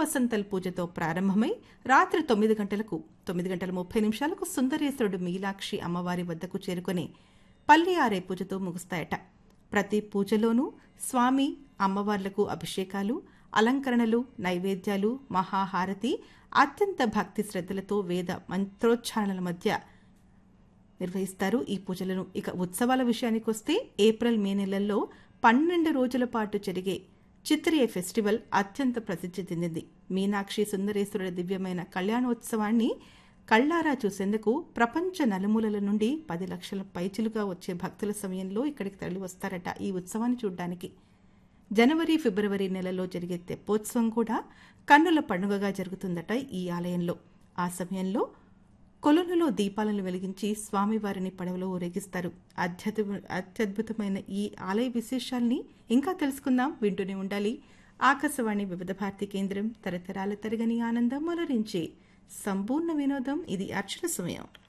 వసంతల్ పూజతో ప్రారంభమై రాత్రి తొమ్మిది గంటలకు తొమ్మిది గంటల ముప్పై నిమిషాలకు సుందరేశ్వరుడు మీలాక్షి అమ్మవారి వద్దకు చేరుకొని పల్లి ఆరే పూజతో ముగుస్తాయట ప్రతి పూజలోనూ స్వామి అమ్మవార్లకు అభిషేకాలు అలంకరణలు నైవేద్యాలు మహాహారతి అత్యంత భక్తి శ్రద్ధలతో వేద మంత్రోచ్చారణల మధ్య నిర్వహిస్తారు ఈ పూజలను ఇక ఉత్సవాల విషయానికి వస్తే ఏప్రిల్ మే నెలల్లో పన్నెండు రోజుల పాటు జరిగే చిత్రియ ఫెస్టివల్ అత్యంత ప్రసిద్ధి చెందింది మీనాక్షి సుందరేశ్వరుల దివ్యమైన కళ్యాణోత్సవాన్ని కళ్ళారా చూసేందుకు ప్రపంచ నలుమూలల నుండి పది లక్షల పైచిలుగా వచ్చే భక్తుల సమయంలో ఇక్కడికి తరలి వస్తారట ఈ ఉత్సవాన్ని చూడ్డానికి జనవరి ఫిబ్రవరి నెలలో జరిగే తెప్పోత్సవం కూడా కన్నుల పండుగగా జరుగుతుందట ఈ ఆలయంలో ఆ సమయంలో కొలనులో దీపాలను వెలిగించి స్వామివారిని పడవలో ఊరేగిస్తారు అత్యద్భు అత్యద్భుతమైన ఈ ఆలయ విశేషాల్ని ఇంకా తెలుసుకుందాం వింటూనే ఉండాలి ఆకాశవాణి వివిధ భారతి కేంద్రం తరతరాల తరగని ఆనందం అలరించి సంపూర్ణ వినోదం ఇది అర్చన సమయం